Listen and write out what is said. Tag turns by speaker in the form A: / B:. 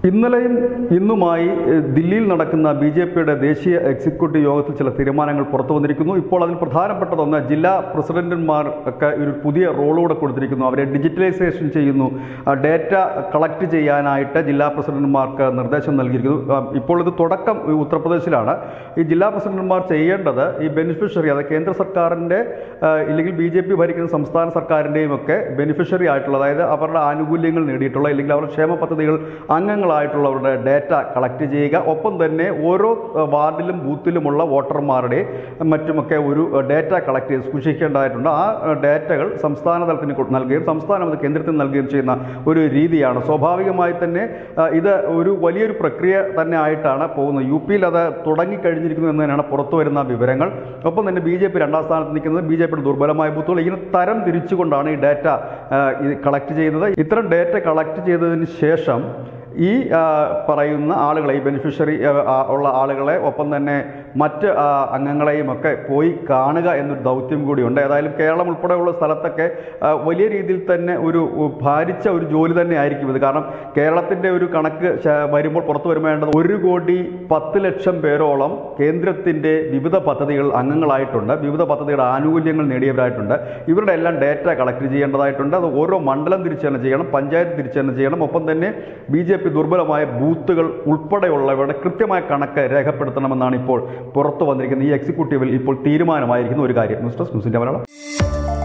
A: ഇന്നലെയും ഇന്നുമായി ഏഹ്, ദില്ലിയിൽ നടക്കുന്ന ബി ജെ പിയുടെ ദേശീയ എക്സിക്യൂട്ടീവ് യോഗത്തിൽ ചില തീരുമാനങ്ങൾ പുറത്തു വന്നിരിക്കുന്നു ഇപ്പോൾ അതിൽ പ്രധാനപ്പെട്ടതൊന്ന് ജില്ലാ പ്രസിഡന്റുമാർ ഒക്കെ ഒരു പുതിയ റോളൂടെ കൊടുത്തിരിക്കുന്നു അവരെ ഡിജിറ്റലൈസേഷൻ ചെയ്യുന്നു ആ, ഡേറ്റ കളക്ട് ചെയ്യാനായിട്ട് ജില്ലാ പ്രസിഡന്റുമാർക്ക് നിർദ്ദേശം നൽകിയിരിക്കുന്നു ആ, ഇപ്പോൾ ഇത് തുടക്കം ഈ ഉത്തർപ്രദേശിലാണ് ഈ ജില്ലാ പ്രസിഡന്റുമാർ ചെയ്യേണ്ടത് ഈ ബെനിഫിഷ്യറി അതായത് കേന്ദ്ര സർക്കാരിൻ്റെ ആ, ഇല്ലെങ്കിൽ ബി ജെ പി ഭരിക്കുന്ന സംസ്ഥാന സർക്കാരിൻ്റെയും ഒക്കെ ബെനിഫിഷ്യറി ആയിട്ടുള്ള അതായത് അവരുടെ ആനുകൂല്യങ്ങൾ നേടിയിട്ടുള്ള ഇല്ലെങ്കിൽ അവരുടെ ക്ഷേമ പദ്ധതികൾ അംഗങ്ങളായിട്ടുള്ളവരുടെ ഡേറ്റ കളക്ട് ചെയ്യുക ഒപ്പം തന്നെ ഓരോ ആ, വാർഡിലും ബൂത്തിലുമുള്ള വോട്ടർമാരുടെ മറ്റുമൊക്കെ ഒരു ഡേറ്റ കളക്ട് ചെയ്ത് സൂക്ഷിക്കേണ്ടതായിട്ടുണ്ട് ആ ആ, ഡേറ്റകൾ സംസ്ഥാന തലത്തിന് കൊ- നൽകുകയും സംസ്ഥാനം അത് കേന്ദ്രത്തിന് നൽകുകയും ചെയ്യുന്ന ഒരു രീതിയാണ് സ്വാഭാവികമായി തന്നെ ആ, ഇത് ഒരു വലിയൊരു പ്രക്രിയ തന്നെ ആയിട്ടാണ് പോകുന്നത് യു പിയിൽ അത് തുടങ്ങിക്കഴിഞ്ഞിരിക്കുന്നു എന്ന് തന്നെയാണ് പുറത്തു വരുന്ന വിവരങ്ങൾ ഒപ്പം തന്നെ ബി ജെ പി രണ്ടാം സ്ഥാനത്ത് നിൽക്കുന്നത് ബി ജെ പിയുടെ ദുർബലമായ ബൂത്തുകൾ ഇങ്ങനെ തരം തിരിച്ചുകൊണ്ടാണ് ഈ ഡേറ്റ ആ, ഇത് കളക്ട് ചെയ്യുന്നത് ഇത്തരം ഡേറ്റ കളക്ട് ചെയ്തതിന് ശേഷം ഈ ആ, പറയുന്ന ആളുകളെ ഈ ബെനിഫിഷ്യറി ആ, ആ, ഉള്ള ആളുകളെ ഒപ്പം തന്നെ മറ്റ് ആ, അംഗങ്ങളെയും ഒക്കെ പോയി കാണുക എന്നൊരു ദൗത്യം കൂടിയുണ്ട് ഏതായാലും കേരളം ഉൾപ്പെടെയുള്ള സ്ഥലത്തൊക്കെ ആ, വലിയ രീതിയിൽ തന്നെ ഒരു ഉ, ഭാരിച്ച ഒരു ജോലി തന്നെ ആയിരിക്കും ഇത് കാരണം കേരളത്തിൻ്റെ ഒരു കണക്ക് ശ- വരുമ്പോൾ പുറത്തു വരുമ്പോൾ ഒരു കോടി പത്ത് ലക്ഷം പേരോളം കേന്ദ്രത്തിൻ്റെ വിവിധ പദ്ധതികൾ അംഗങ്ങളായിട്ടുണ്ട് വിവിധ പദ്ധതിയുടെ ആനുകൂല്യങ്ങൾ നേടിയവരായിട്ടുണ്ട് ഇവരുടെ എല്ലാം ഡേറ്റ കളക്ട് ചെയ്യേണ്ടതായിട്ടുണ്ട് അത് ഓരോ മണ്ഡലം തിരിച്ച് തന്നെ ചെയ്യണം പഞ്ചായത്ത് തിരിച്ച് തന്നെ ചെയ്യണം ഒപ്പം തന്നെ ബി ജെ പി ദുർബലമായ ബൂത്തുകൾ ഉൾപ്പെടെയുള്ളവരുടെ കൃത്യമായ കണക്ക് രേഖപ്പെടുത്തണമെന്നാണ് ഇപ്പോൾ പുറത്തു വന്നിരിക്കുന്ന ഈ എക്സിക്യൂട്ടീവിൽ ഇപ്പോൾ തീരുമാനമായിരിക്കുന്ന ഒരു കാര്യം ന്യൂസ് ഡെസ്ക് ന്യൂസിൻ്റെ മലയാളം